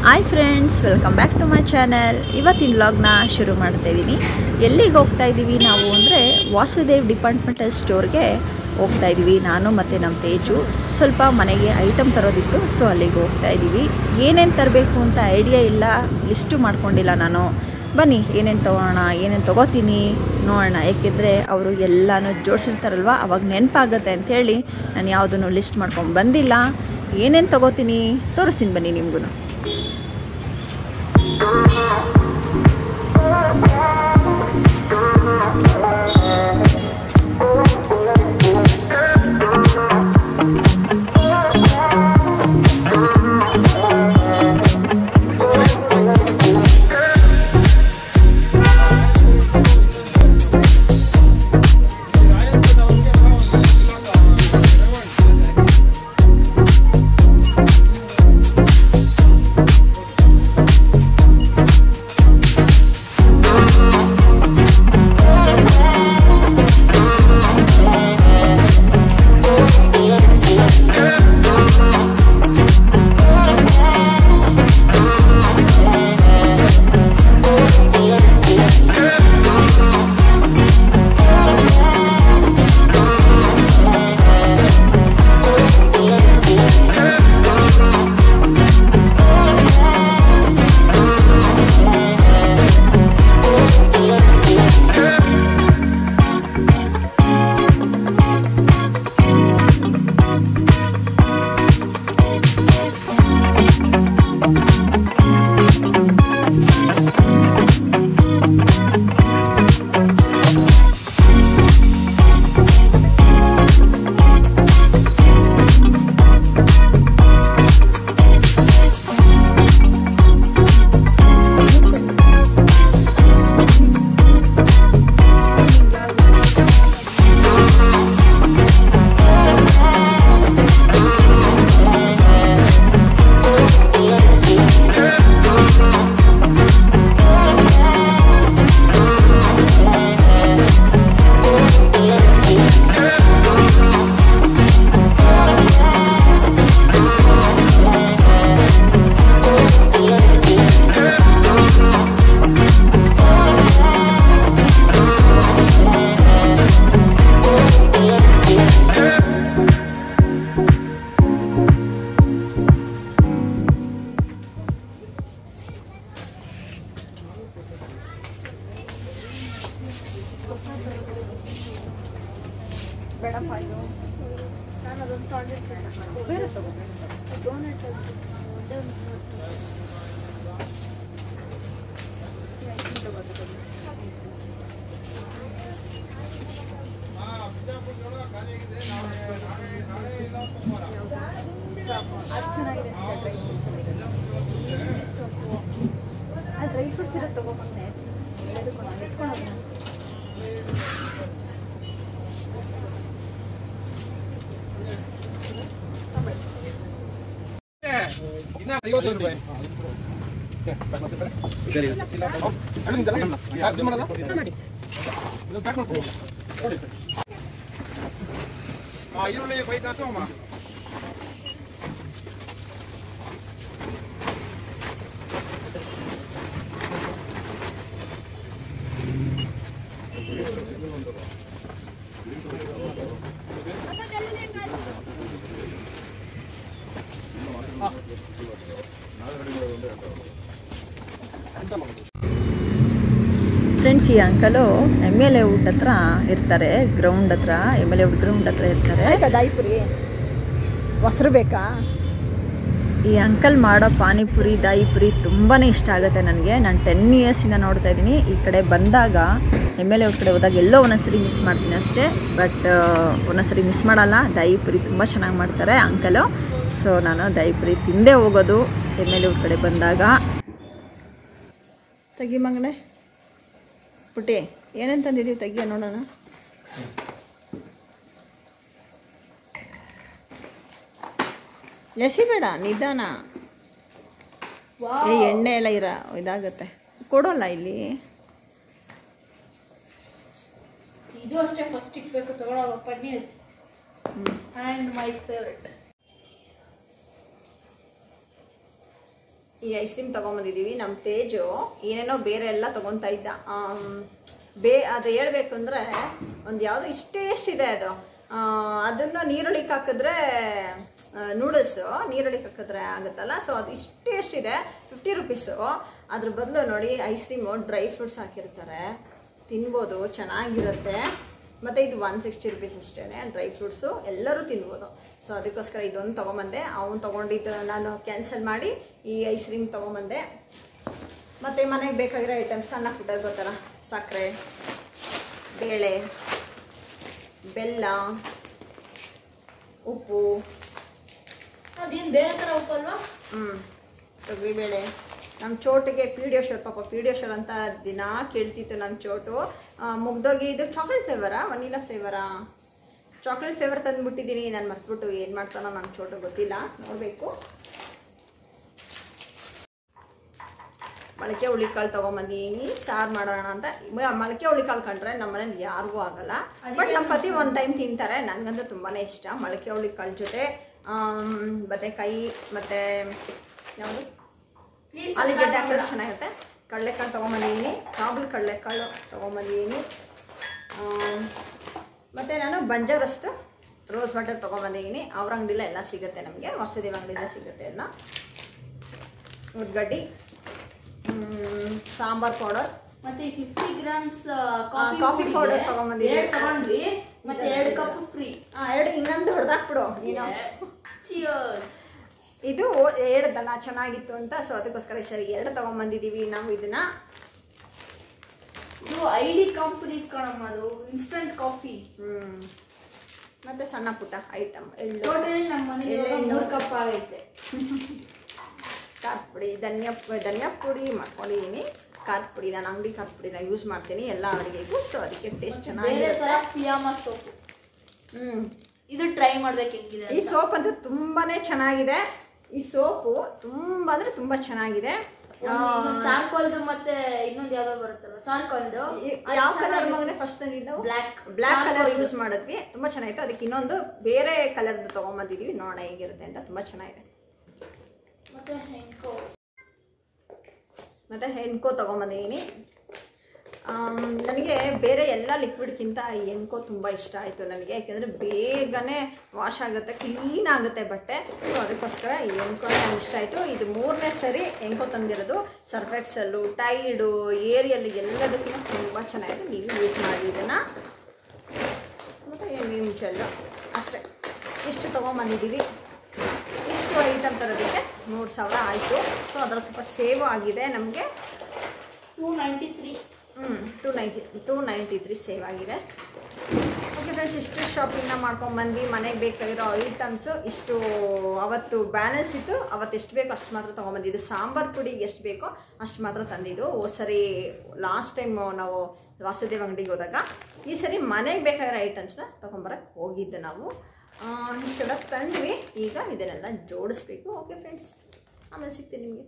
Hi friends welcome back to my channel ಇವತ್ತಿನ ವ್ಲಾಗ್ನ ಶುರು ಮಾಡ್ತಾ ಇದ್ದೀನಿ ಎಲ್ಲಿಗೆ ಹೋಗ್ತಾ ಇದ್ದೀವಿ ನಾವು ಅಂದರೆ ವಾಸುದೇವ್ ಡಿಪಾರ್ಟ್ಮೆಂಟಲ್ ಸ್ಟೋರ್ಗೆ ಹೋಗ್ತಾ ಇದ್ದೀವಿ ನಾನು ಮತ್ತು ನಮ್ಮ ತೇಜು ಸ್ವಲ್ಪ ಮನೆಗೆ ಐಟಮ್ ತರೋದಿತ್ತು ಸೊ ಅಲ್ಲಿಗೆ ಹೋಗ್ತಾ ಇದ್ದೀವಿ ಏನೇನು ತರಬೇಕು ಅಂತ ಐಡಿಯಾ ಇಲ್ಲ ಲಿಸ್ಟು ಮಾಡ್ಕೊಂಡಿಲ್ಲ ನಾನು ಬನ್ನಿ ಏನೇನು ತೊಗೊಳೋಣ ಏನೇನು ತೊಗೋತೀನಿ ನೋಡೋಣ ಏಕೆಂದರೆ ಅವರು ಎಲ್ಲನೂ ಜೋಡಿಸಿರ್ತಾರಲ್ವ ಅವಾಗ ನೆನಪಾಗತ್ತೆ ಅಂಥೇಳಿ ನಾನು ಯಾವುದನ್ನು ಲಿಸ್ಟ್ ಮಾಡ್ಕೊಂಡು ಬಂದಿಲ್ಲ ಏನೇನು ತೊಗೋತೀನಿ ತೋರಿಸ್ತೀನಿ ಬನ್ನಿ ನಿಮಗೂ ಬೇಡಪ್ಪ ಇದು ನಾನು ಅದೊಂದು ತೊಗೊಂಡಿರ್ತೇನೆ ಬೇರೆ ತಗೋ ಡೋನೆಟ್ ಅದು ಚೆನ್ನಾಗಿದೆ ಡ್ರೈ ಫ್ರೂಟ್ಸ್ ಅದು ಡ್ರೈ ಫ್ರೂಟ್ಸ್ ಇರೋದು ತಗೊಬಂದೆ ಎತ್ಕೊಂಡು ಎತ್ಕೊಂಡು ಇನ್ನ ಐವತ್ತು ರೂಪಾಯಿ ಈರುಳ್ಳಿ ಬೈಕ್ ಹಾಕಮ್ಮ ಫ್ರೆಂಡ್ಸ್ ಈ uncle M L A wood ಹತ್ರ ಇರ್ತಾರೆ ಗ್ರೌಂಡ್ ಹತ್ರ M L A wood ground ಹತ್ರ ಇರ್ತಾರೆ ಆಯ್ತಾ ದಾಯಿಪುರಿ ಮೊಸರು ಬೇಕಾ ಈ ಅಂಕಲ್ ಮಾಡೋ ಪಾನಿಪುರಿ ದಾಯಿಪುರಿ ತುಂಬಾ ಇಷ್ಟ ಆಗುತ್ತೆ ನನಗೆ ನಾನು ಟೆನ್ ಇಯರ್ಸಿಂದ ನೋಡ್ತಾ ಇದ್ದೀನಿ ಈ ಕಡೆ ಬಂದಾಗ ಎಮ್ ಎಲ್ ಎ ಕಡೆ ಹೋದಾಗ ಎಲ್ಲೋ ಒಂದೊಂದ್ಸರಿ ಮಿಸ್ ಮಾಡ್ತೀನಿ ಅಷ್ಟೇ ಬಟ್ ಒಂದೊಂದ್ಸರಿ ಮಿಸ್ ಮಾಡಲ್ಲ ದಾಯಿಪುರಿ ತುಂಬ ಚೆನ್ನಾಗಿ ಮಾಡ್ತಾರೆ ಅಂಕಲು ಸೊ ನಾನು ದಾಯಿಪುರಿ ತಿಂದೇ ಹೋಗೋದು ಎಮ್ ಎಲ್ ಎ ಕಡೆ ಬಂದಾಗ ತೆಗಿ ಮಗನೇ ಪುಟ್ಟಿ ಏನೇನು ತಂದಿದ್ದೀವಿ ತೆಗಿಯ ನೋಡೋಣ ಎಸಿಬೇಡ ನಿಧಾನ ಏ ಎಣ್ಣೆ ಎಲ್ಲ ಇರ ಇದಾಗತ್ತೆ ಕೊಡೋಲ್ಲ ಇಲ್ಲಿ ಇದು ಅಷ್ಟೇ ಫಸ್ಟ್ ಇಟ್ಬೇಕು ತಗೊಳ್ಳೋ ಪನ್ನೀರ್ ಆ್ಯಂಡ್ ಮೈ ಫೇವ್ರೆಟ್ ಈ ಐಸ್ ಕ್ರೀಮ್ ತೊಗೊಂಬಂದಿದ್ದೀವಿ ನಮ್ಮ ತೇಜು ಏನೇನೋ ಬೇರೆ ಎಲ್ಲ ತೊಗೊತಾ ಇದ್ದ ಆಮ್, ಬೇ ಅದು ಹೇಳ್ಬೇಕು ಅಂದರೆ ಒಂದು ಯಾವುದೋ ಇಷ್ಟೇ ಎಷ್ಟಿದೆ ಅದು ಆ, ಅದನ್ನು ನೀರೊಳಿಗೆ ಹಾಕಿದ್ರೆ ನೂಡಲ್ಸು ನೀರೊಳಿಗೆ ಹಾಕಿದ್ರೆ ಆಗುತ್ತಲ್ಲ ಸೊ ಅದು ಇಷ್ಟೇ ಎಷ್ಟಿದೆ ಫಿಫ್ಟಿ ರುಪೀಸು ಅದ್ರ ಬದಲು ನೋಡಿ ಐಸ್ ಕ್ರೀಮು ಡ್ರೈ ಫ್ರೂಟ್ಸ್ ಹಾಕಿರ್ತಾರೆ ತಿನ್ಬೋದು ಚೆನ್ನಾಗಿರುತ್ತೆ ಮತ್ತು ಇದು ಒನ್ ಸಿಕ್ಸ್ಟಿ ರುಪೀಸ್ ಅಷ್ಟೇ ಡ್ರೈ ಫ್ರೂಟ್ಸು ಎಲ್ಲರೂ ತಿನ್ಬೋದು ಸೊ ಅದಕ್ಕೋಸ್ಕರ ಇದೊಂದು ತೊಗೊಂಬಂದೆ ಅವನು ತೊಗೊಂಡಿದ್ದು ನಾನು ಕ್ಯಾನ್ಸಲ್ ಮಾಡಿ ಈ ಐಸ್ ಕ್ರೀಮ್ ತೊಗೊಂಬಂದೆ ಮತ್ತು ಮನೆಗೆ ಬೇಕಾಗಿರೋ ಐಟಮ್ಸ್ ಸಣ್ಣ ಪುಟ್ಟದ್ದು ಗೊತ್ತಲ್ಲ ಸಕ್ಕರೆ ಬೇಳೆ ಬೆಲ್ಲ ಉಪ್ಪು ಅದೇನು ಬೇರೆ ಥರ ಉಪ್ಪಲ್ವಾ ಹ್ಞೂ ತೊಗರಿಬೇಳೆ ನಮ್ಮ ಚೋಟಿಗೆ ಪೀಡಿಯೋಶರ್ ಪಾಪ ಪೀಡಿಯೋಶರ್ ಅಂತ ದಿನ ಕೇಳ್ತಿತ್ತು ನಮ್ಮ ಚೋಟು ಆ, ಮುಗ್ದೋಗಿ ಇದು ಚಾಕ್ಲೇಟ್ ಫ್ಲೇವರಾ ವನಿಲಾ ಫ್ಲೇವರಾ ಚಾಕ್ಲೇಟ್ ಫ್ಲೇವರ್ ತಂದುಬಿಟ್ಟಿದ್ದೀನಿ ನಾನು ಮರ್ತ್ಬಿಟ್ಟು ಏನು ಮಾಡ್ತಾನೋ ನಮ್ಮ ಚೋಟು ಗೊತ್ತಿಲ್ಲ ನೋಡಬೇಕು ಮೊಳಕೆ ಹುಳಿಕಾಳು ತೊಗೊಂಬಂದಿದ್ದೀನಿ ಸಾರು ಮಾಡೋಣ ಅಂತ ಮ- ಮೊಳಕೆ ಹುಳಿಕಾಳು ಕಂಡ್ರೆ ನಮ್ಮ ಮನೇಲಿ ಯಾರಿಗೂ ಆಗಲ್ಲ ಬಟ್ ನಮ್ಮ ಪತಿ ಒನ್ ಟೈಮ್ ತಿಂತಾರೆ ನನಗಂತೂ ತುಂಬಾ ಇಷ್ಟ ಮೊಳಕೆ ಹುಳಿಕಾಳು ಜೊತೆ ಆಮ್, ಬದನೆಕಾಯಿ ಮತ್ತು ಯಾವುದು ಪ್ಲೀಸ್ ಆಲೂಗೆಡ್ಡೆ ಹಾಕಿದ್ರೆ ಚೆನ್ನಾಗಿರುತ್ತೆ ಕಡಲೆಕಾಳು ತೊಗೊಂಬಂದಿದ್ದೀನಿ ಕಾಬೂಲ್ ಕಡಲೆಕಾಳು ತೊಗೊಂಬಂದಿದ್ದೀನಿ ಮತ್ತು ನಾನು ಬಂಜಾರಸ್ತು ರೋಸ್ ವಾಟರ್ ತೊಗೊಂಬಂದಿದ್ದೀನಿ ಅವ್ರ ಅಂಗಡಿಲ್ಲ ಎಲ್ಲ ಸಿಗುತ್ತೆ ನಮಗೆ ವಾಸುದೇವ ಅಂಗಡಿಯಿಂದ ಸಿಗುತ್ತೆ ಎಲ್ಲ ಉದ್ಗಡ್ಡಿ ಮ್, ಸಾಂಬಾರ್ ಪೌಡರ್ ಮತ್ತೆ fifty grams coffee coffee powder ತಗೊಂಬಂದಿದ್ದೀವಿ. ಎರಡು ತಗೊಂಡ್ವಿ ಮತ್ತೆ ಎರಡು ಕಪ್ ಫ್ರೀ ಎರಡು ಇನ್ನೊಂದು ಹೊಡೆದಾಕ್ಬಿಡು ನೀನು ಇದು ಹೇಳ್ದಲ್ಲ ಚೆನ್ನಾಗಿತ್ತು ಅಂತ ಸೊ ಅದಕ್ಕೋಸ್ಕರ ಈ ಸರಿ ಎರಡು ತೊಗೊಂಬಂದಿದ್ದೀವಿ ನಾವು ಇದನ್ನ ಇದು ಐ ಡಿ ಕಂಪನಿ ಕಣಮ್ಮ ಅದು ಇನ್ಸ್ಟಂಟ್ ಕಾಫಿ ಹ್ಮ್. ಮತ್ತೆ ಸಣ್ಣ ಪುಟ್ಟ ಐಟಮ್ ಎಳ್ಳು ಟೋಟಲಿ ನಮ್ಮ ಮನೇಲಿ ಇವಾಗ ಎಳ್ಳು. ಮೂರು ಕಪ್ ಆಗೈತೆ ಖಾರದ ಪುಡಿ ಧನಿಯಾ ಧನಿಯಾ ಪುಡಿ ಮಾಡ್ಕೊಂಡಿದ್ದೀನಿ ಖಾರದ ಪುಡಿ ನಾನು ಅಂಗಡಿ ಖಾರದ ಪುಡಿನ ಯೂಸ್ ಮಾಡ್ತೀನಿ ಎಲ್ಲ ಅಡುಗೆಗೂ ಸೊ ಅದಕ್ಕೆ ಟೇಸ್ಟ್ ಬೇರೆ ಚೆನ್ನಾಗಿರುತ್ತೆ ತರ ಪಿಯಾಮ ಸೋಪು ಹ್ಮ್ ಇದು ಟ್ರೈ ಮಾಡ್ಬೇಕು ಹೆಂಗಿದೆ ಈ ಅಂತ. ಸೋಪ್ ಅಂತೂ ತುಂಬಾನೇ ಚೆನ್ನಾಗಿದೆ ಈ ಸೋಪು ತುಂಬಾ ಅಂದ್ರೆ ತುಂಬಾ ಚೆನ್ನಾಗಿದೆ ಒಂದು ಚಾರ್ಕೋಲ್ದು ಮತ್ತೆ ಇನ್ನೊಂದು ಯಾವ್ದೋ ಬರುತ್ತಲ್ಲ ಚಾರ್ಕೋಲ್ದು ಯಾವ ಕಲರ್ ಮಗನೆ ಫಸ್ಟ್ ತಂದಿದ್ದು Black. Black colour Charcoal. Use ಮಾಡಿದ್ವಿ ತುಂಬಾ ಚೆನ್ನಾಗಿತ್ತು ಅದಕ್ಕೆ ಇನ್ನೊಂದು ಬೇರೆ ಕಲರ್ದು ತಗೊಂಬಂದಿದೀವಿ ನೋಡೋಣ ಹೇಗಿರುತ್ತೆ ಅಂತ ತುಂಬಾ ಚೆನ್ನಾಗಿದೆ ಮತ್ತೆ ಹೆಂಕೋ ಮತ್ತು ಹೆನ್ಕೋ ತೊಗೊಂಬಂದಿದ್ದೀನಿ ನನಗೆ ಬೇರೆ ಎಲ್ಲ ಲಿಕ್ವಿಡ್ಗಿಂತ ಈ ಎನ್ಕೋ ತುಂಬ ಇಷ್ಟ ಆಯಿತು ನನಗೆ ಯಾಕೆಂದರೆ ಬೇಗನೆ ವಾಶ್ ಆಗುತ್ತೆ ಕ್ಲೀನ್ ಆಗುತ್ತೆ ಬಟ್ಟೆ ಸೊ ಅದಕ್ಕೋಸ್ಕರ ಈ ಎನ್ಕೋ ನನಗೆ ಇಷ್ಟ ಆಯಿತು ಇದು ಮೂರನೇ ಸರಿ ಎನ್ಕೋ ತಂದಿರೋದು ಸರ್ಫೆಕ್ಸಲ್ಲು ಟೈಡು ಏರಿಯಲ್ಲು ಎಲ್ಲದಕ್ಕೂ ತುಂಬ ಚೆನ್ನಾಗಿದೆ ನೀವು ಯೂಸ್ ಮಾಡಿ ಇದನ್ನು ಮತ್ತು ಎಣ್ಣೆ ಜೆಲ್ಲು ಅಷ್ಟೇ ಇಷ್ಟು ತೊಗೊಂಬಂದಿದ್ದೀವಿ ಇಷ್ಟು ಐಟಮ್ ತರೋದಕ್ಕೆ ಮೂರು ಸಾವಿರ ಆಯಿತು ಸೊ ಅದರಲ್ಲಿ ಸ್ವಲ್ಪ ಸೇವ್ ಆಗಿದೆ ನಮಗೆ ಟೂ ನೈಂಟಿ ತ್ರೀ ಹ್ಞೂ two ninety two ninety three save ಆಗಿದೆ ಓಕೆ ಫ್ರೆಂಡ್ಸ್ ಇಷ್ಟು ಶಾಪಿಂಗ್ನ ಮಾಡ್ಕೊಂಡ್ಬಂದ್ವಿ ಮನೆಗೆ ಬೇಕಾಗಿರೋ ಐಟಮ್ಸು ಇಷ್ಟು ಅವತ್ತು ಬ್ಯಾಲೆನ್ಸ್ ಇತ್ತು ಅವತ್ತು ಎಷ್ಟು ಬೇಕೋ ಅಷ್ಟು ಮಾತ್ರ ತೊಗೊಂಬಂದಿದ್ದು ಸಾಂಬಾರು ಪುಡಿಗೆ ಎಷ್ಟು ಬೇಕೋ ಅಷ್ಟು ಮಾತ್ರ ತಂದಿದ್ದು ಓ ಸರಿ ಲಾಸ್ಟ್ ಟೈಮ್ ನಾವು ವಾಸುದೇವ್ ಅಂಗಡಿಗೆ ಹೋದಾಗ ಈ ಸರಿ ಮನೆಗೆ ಬೇಕಾಗಿರೋ ಐಟಮ್ಸ್ನ ತೊಗೊಂಬರಕ್ಕೆ ಹೋಗಿದ್ದು ನಾವು ಆ, ಇಷ್ಟೆಲ್ಲ ತಂದ್ವಿ ಈಗ ಇದನ್ನೆಲ್ಲ ಜೋಡಿಸ್ಬೇಕು ಓಕೆ ಫ್ರೆಂಡ್ಸ್ ಆಮೇಲೆ ಸಿಗ್ತೀನಿ ನಿಮಗೆ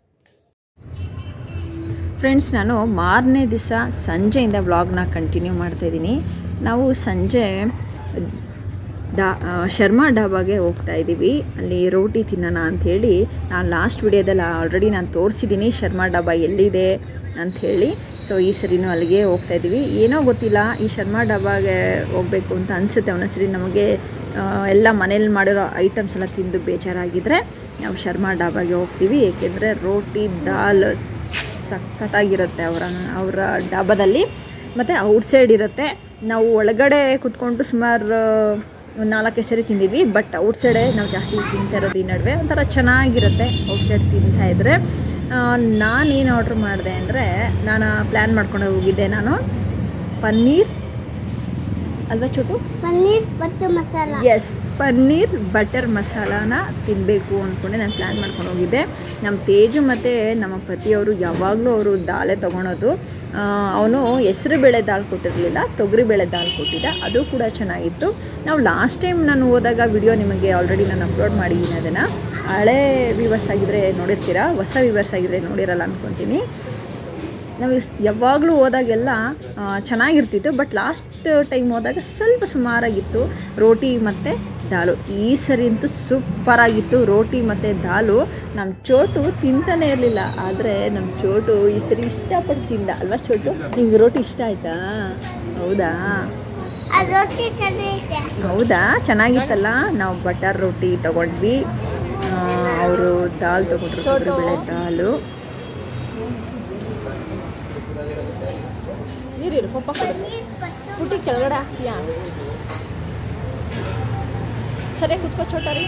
ಫ್ರೆಂಡ್ಸ್ ನಾನು ಮಾರನೇ ದಿವಸ ಸಂಜೆಯಿಂದ ವ್ಲಾಗ್ನ ಕಂಟಿನ್ಯೂ ಮಾಡ್ತಾಯಿದ್ದೀನಿ ನಾವು ಸಂಜೆ ಡಾ ಆ, ಶರ್ಮಾ ಡಾಬಾಗೆ ಹೋಗ್ತಾ ಇದ್ದೀವಿ ಅಲ್ಲಿ ರೋಟಿ ತಿನ್ನೋಣ ಅಂಥೇಳಿ ನಾನು ಲಾಸ್ಟ್ ವಿಡಿಯೋದಲ್ಲಿ ಆಲ್ರೆಡಿ ನಾನು ತೋರಿಸಿದ್ದೀನಿ ಶರ್ಮಾ ಡಾಬಾ ಎಲ್ಲಿದೆ ಅಂಥೇಳಿ ಸೊ ಈ ಸರಿನೂ ಅಲ್ಲಿಗೆ ಹೋಗ್ತಾ ಇದ್ದೀವಿ ಏನೋ ಗೊತ್ತಿಲ್ಲ ಈ ಶರ್ಮಾ ಡಾಬಾಗೆ ಹೋಗಬೇಕು ಅಂತ ಅನಿಸುತ್ತೆ ಒಂದೊಂದ್ಸರಿ ನಮಗೆ ಆ, ಎಲ್ಲ ಮನೇಲಿ ಮಾಡಿರೋ ಐಟಮ್ಸ್ ಎಲ್ಲ ತಿಂದು ಬೇಜಾರಾಗಿದ್ದರೆ ನಾವು ಶರ್ಮಾ ಡಾಬಾಗೆ ಹೋಗ್ತೀವಿ ಏಕೆಂದರೆ ರೋಟಿ ದಾಲ್ ಸಖತ್ತಾಗಿರುತ್ತೆ ಅವರ ಅವರ ಡಾಬಾದಲ್ಲಿ ಮತ್ತು ಔಟ್ಸೈಡ್ ಇರುತ್ತೆ ನಾವು ಒಳಗಡೆ ಕುತ್ಕೊಂಡು ಸುಮಾರು ಒಂದು ನಾಲ್ಕೈದು ಸರಿ ತಿಂದಿದ್ವಿ ಬಟ್ ಔಟ್ಸೈಡೇ ನಾವು ಜಾಸ್ತಿ ತಿಂತಾ ಇರೋದು ಈ ನಡುವೆ ಒಂಥರ ಚೆನ್ನಾಗಿರುತ್ತೆ ಔಟ್ಸೈಡ್ ತಿಂತಾ ಇದ್ದರೆ ನಾನೇನು ಆರ್ಡ್ರ್ ಮಾಡಿದೆ ಅಂದರೆ ನಾನು ಪ್ಲ್ಯಾನ್ ಮಾಡ್ಕೊಂಡು ಹೋಗಿದ್ದೆ ನಾನು ಪನ್ನೀರ್ ಅಲ್ವಾ ಚೋಟು ಪನ್ನೀರ್ ಮತ್ತು ಮಸಾಲ ಎಸ್ ಪನ್ನೀರ್ ಬಟರ್ ಮಸಾಲಾನ ತಿನ್ನಬೇಕು ಅಂದ್ಕೊಂಡೆ ನಾನು ಪ್ಲ್ಯಾನ್ ಮಾಡ್ಕೊಂಡು ಹೋಗಿದ್ದೆ ನಮ್ಮ ತೇಜು ಮತ್ತು ನಮ್ಮ ಪತಿಯವರು ಯಾವಾಗಲೂ ಅವರು ದಾಲೆ ತೊಗೊಳೋದು ಅವನು ಹೆಸರು ಬೇಳೆ ದಾಲ್ ಕೊಟ್ಟಿರಲಿಲ್ಲ ತೊಗರಿಬೇಳೆ ದಾಲ್ ಕೊಟ್ಟಿದ್ದ ಅದು ಕೂಡ ಚೆನ್ನಾಗಿತ್ತು ನಾವು ಲಾಸ್ಟ್ ಟೈಮ್ ನಾನು ಹೋದಾಗ ವಿಡಿಯೋ ನಿಮಗೆ ಆಲ್ರೆಡಿ ನಾನು ಅಪ್ಲೋಡ್ ಮಾಡಿದ್ದೀನಿ ಅದನ್ನು ಹಳೆ ವಿವರ್ಸ್ ಆಗಿದ್ದರೆ ನೋಡಿರ್ತೀರಾ ಹೊಸ ವಿವರ್ಸ್ ಆಗಿದ್ದರೆ ನೋಡಿರಲ್ಲ ಅಂದ್ಕೊತೀನಿ ನಾವು ಇಸ್- ಯಾವಾಗಲೂ ಹೋದಾಗೆಲ್ಲ ಆ, ಚೆನ್ನಾಗಿರ್ತಿತ್ತು ಬಟ್ ಲಾಸ್ಟ್ ಟೈಮ್ ಹೋದಾಗ ಸ್ವಲ್ಪ ಸುಮಾರಾಗಿತ್ತು ರೋಟಿ ಮತ್ತು ದಾಲು ಈ ಸರಿ ಅಂತೂ ಸೂಪರಾಗಿತ್ತು ರೋಟಿ ಮತ್ತು ದಾಲು ನಮ್ಮ ಚೋಟು ತಿಂತಾನೆ ಇರಲಿಲ್ಲ ಆದರೆ ನಮ್ಮ ಚೋಟು ಈ ಸರಿ ಇಷ್ಟಪಟ್ಟು ತಿಂದ ಅಲ್ವಾ ಚೋಟು ನಿಮ್ಗೆ ರೋಟಿ ಇಷ್ಟ ಆಯ್ತಾ ಹೌದಾ ಆ ರೊಟ್ಟಿ ಚೆನ್ನಾಗೈತೆ ಹೌದಾ ಚೆನ್ನಾಗಿತ್ತಲ್ಲ ನಾವು ಬಟರ್ ರೋಟಿ ತಗೊಂಡ್ವಿ ಅವರು ದಾಲ್ ತಗೊಂಡ್ರು ತೊಗರಿಬೇಳೆ ದಾಲು ನೀರಿರು ಪಪ್ಪ ಪುಟ್ಟಿ ಕೆಳಗಡೆ ಹಾಕ್ತೀಯಾ ಸರಿ ಕುತ್ಕೋ ಚೋಟ ರೀ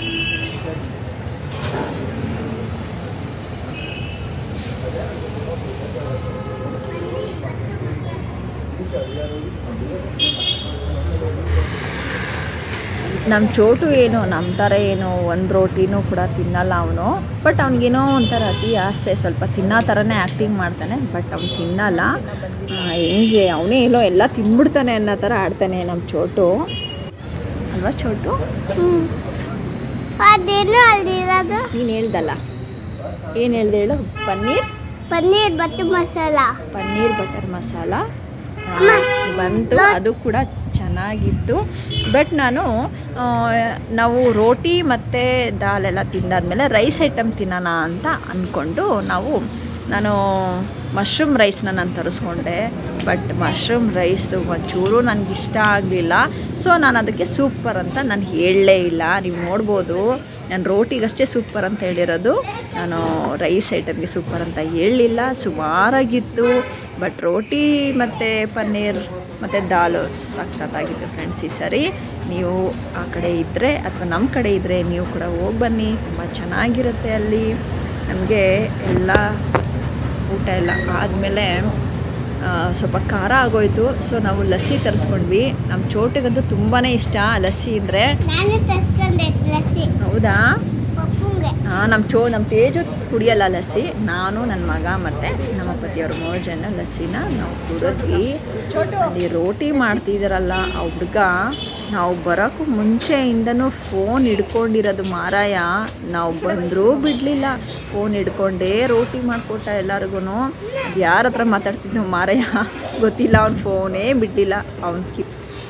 ನಮ್ಮ ಚೋಟು ಏನು ನಮ್ಮ ಥರ ಏನು ಒಂದು ರೋಟಿನೂ ಕೂಡ ತಿನ್ನಲ್ಲ ಅವನು ಬಟ್ ಅವ್ನಿಗೇನೋ ಒಂಥರ ಅತಿ ಆಸೆ ಸ್ವಲ್ಪ ತಿನ್ನೋ ಥರನೇ ಆ್ಯಕ್ಟಿಂಗ್ ಮಾಡ್ತಾನೆ ಬಟ್ ಅವ್ನು ತಿನ್ನಲ್ಲ ಆ, ಹೆಂಗೆ ಅವನೇ ಎಲ್ಲೋ ಎಲ್ಲ ತಿಂದ್ಬಿಡ್ತಾನೆ ಅನ್ನೋ ಥರ ಆಡ್ತಾನೆ ನಮ್ಮ ಚೋಟು ಅಲ್ವಾ ಚೋಟು ಹ್ಞೂ ಅದೇನು ಅಲ್ಲಿರೋದು ನೀನು ಹೇಳ್ದಲ್ಲ ಏನು ಹೇಳ್ದೆ ಹೇಳು ಪನ್ನೀರ್ ಪನ್ನೀರ್ ಬಟರ್ ಮಸಾಲ ಪನ್ನೀರ್ ಬಟರ್ ಮಸಾಲ ಆ, ಬಂತು ಅದು ಕೂಡ ಚೆನ್ನಾಗಿತ್ತು ಬಟ್ ನಾನು ಆ, ನಾವು ರೋಟಿ ಮತ್ತು ದಾಲೆಲ್ಲ ತಿಂದಾದ್ಮೇಲೆ ರೈಸ್ ಐಟಮ್ ತಿನ್ನೋಣ ಅಂತ ಅಂದ್ಕೊಂಡು ನಾವು ನಾನು ಮಶ್ರೂಮ್ ರೈಸ್ನ ನಾನು ತರಿಸ್ಕೊಂಡೆ ಬಟ್ ಮಶ್ರೂಮ್ ರೈಸು ಒಂಚೂರು ನನಗೆ ಇಷ್ಟ ಆಗಲಿಲ್ಲ ಸೊ ನಾನು ಅದಕ್ಕೆ ಸೂಪರ್ ಅಂತ ನಾನು ಹೇಳಲೇ ಇಲ್ಲ ನೀವು ನೋಡ್ಬೋದು ನಾನು ರೋಟಿಗಷ್ಟೇ ಸೂಪರ್ ಅಂತ ಹೇಳಿರೋದು ನಾನು ರೈಸ್ ಐಟಮ್ಗೆ ಸೂಪರ್ ಅಂತ ಹೇಳಲಿಲ್ಲ ಸುಮಾರಾಗಿತ್ತು ಬಟ್ ರೋಟಿ ಮತ್ತು ಪನ್ನೀರ್ ಮತ್ತು ದಾಲು ಸಖತ್ತಾಗಿತ್ತು ಫ್ರೆಂಡ್ಸ್ ಈ ಸರಿ ನೀವು ಆ ಕಡೆ ಇದ್ದರೆ ಅಥವಾ ನಮ್ಮ ಕಡೆ ಇದ್ದರೆ ನೀವು ಕೂಡ ಹೋಗಿ ಬನ್ನಿ ತುಂಬ ಚೆನ್ನಾಗಿರುತ್ತೆ ಅಲ್ಲಿ ನಮಗೆ ಎಲ್ಲ ಊಟ ಎಲ್ಲ ಆದಮೇಲೆ ಸ್ವಲ್ಪ ಖಾರ ಆಗೋಯ್ತು ಸೊ ನಾವು ಲಸ್ಸಿ ತರಿಸ್ಕೊಂಡ್ವಿ ನಮ್ಮ ಚೋಟಿಗಂತೂ ತುಂಬಾ ಇಷ್ಟ ಲಸ್ಸಿ ಅಂದರೆ ನಾನು ತರ್ಸ್ಕೊಂಡೆ ಲಸ್ಸಿ ಹೌದಾ ಪಪ್ಪುಂಗೆ ಹಾಂ ನಮ್ಮ ಚೋ ನಮ್ಮ ತೇಜು ಕುಡಿಯಲ್ಲ ಲಸ್ಸಿ ನಾನು ನನ್ನ ಮಗ ಮತ್ತು ನಮ್ಮ ಪತಿಯವರು ಮೂರು ಜನ ಲಸ್ಸಿನ ನಾವು ಕುಡಿದ್ವಿ ಅಲ್ಲಿ ರೋಟಿ ಮಾಡ್ತಿದ್ದಾರಲ್ಲ ಆ ಹುಡುಗ ನಾವು ಬರೋಕ್ಕೂ ಮುಂಚೆಯಿಂದನೂ ಫೋನ್ ಹಿಡ್ಕೊಂಡಿರೋದು ಮಾರಾಯ ನಾವು ಬಂದರೂ ಬಿಡಲಿಲ್ಲ ಫೋನ್ ಹಿಡ್ಕೊಂಡೇ ರೋಟಿ ಮಾಡಿಕೊಟ್ಟ ಎಲ್ಲರಿಗೂ ಯಾರ ಹತ್ರ ಮಾತಾಡ್ತಿದ್ನೋ ಮಾರಾಯ ಗೊತ್ತಿಲ್ಲ ಅವ್ನ ಫೋನೇ ಬಿಡಲಿಲ್ಲ ಅವ್ನ ಕಿ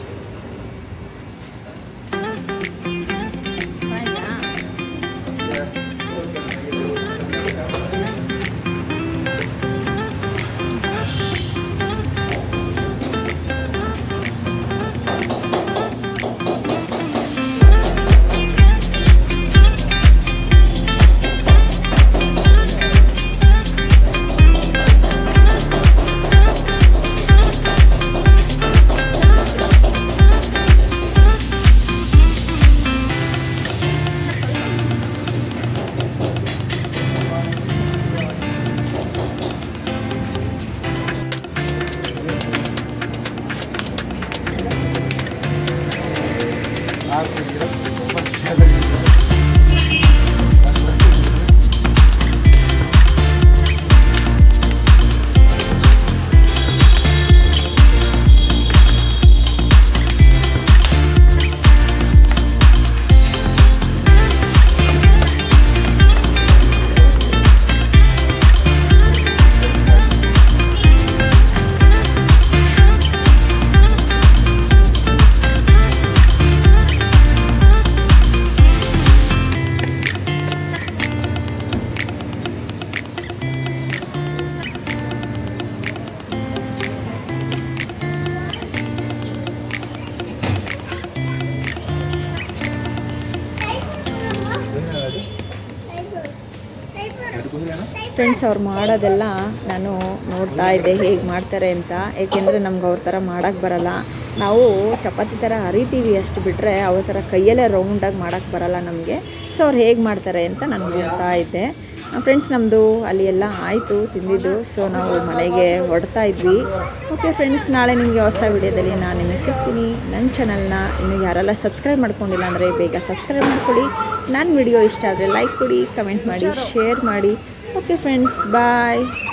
ಫ್ರೆಂಡ್ಸ್ ಅವ್ರು ಮಾಡೋದೆಲ್ಲ ನಾನು ನೋಡ್ತಾ ಇದ್ದೆ ಹೇಗೆ ಮಾಡ್ತಾರೆ ಅಂತ ಏಕೆಂದರೆ ನಮ್ಗೆ ಅವ್ರ ಥರ ಮಾಡೋಕ್ಕೆ ಬರಲ್ಲ ನಾವು ಚಪಾತಿ ಥರ ಹರಿತೀವಿ ಅಷ್ಟು ಬಿಟ್ಟರೆ ಅವ್ರ ಥರ ಕೈಯಲ್ಲೇ ರೌಂಡಾಗಿ ಮಾಡೋಕ್ಕೆ ಬರಲ್ಲ ನಮಗೆ ಸೊ ಅವ್ರು ಹೇಗೆ ಮಾಡ್ತಾರೆ ಅಂತ ನಾನು ನೋಡ್ತಾ ಇದ್ದೆ ಫ್ರೆಂಡ್ಸ್ ನಮ್ಮದು ಅಲ್ಲಿ ಎಲ್ಲ ಆಯಿತು ತಿಂದಿದ್ದು ಸೊ ನಾವು ಮನೆಗೆ ಹೊರಡ್ತಾ ಇದ್ವಿ ಓಕೆ ಫ್ರೆಂಡ್ಸ್ ನಾಳೆ ನಿಮಗೆ ಹೊಸ ವಿಡಿಯೋದಲ್ಲಿ ನಾನು ನಿಮಗೆ ಸಿಗ್ತೀನಿ ನನ್ನ ಚಾನಲ್ನ ಇನ್ನು ಯಾರೆಲ್ಲ ಸಬ್ಸ್ಕ್ರೈಬ್ ಮಾಡ್ಕೊಂಡಿಲ್ಲ ಅಂದರೆ ಬೇಗ ಸಬ್ಸ್ಕ್ರೈಬ್ ಮಾಡ್ಕೊಳ್ಳಿ ನನ್ನ ವಿಡಿಯೋ ಇಷ್ಟ ಆದರೆ ಲೈಕ್ ಕೊಡಿ ಕಮೆಂಟ್ ಮಾಡಿ ಶೇರ್ ಮಾಡಿ ಓಕೆ ಫ್ರೆಂಡ್ಸ್ ಬಾಯ್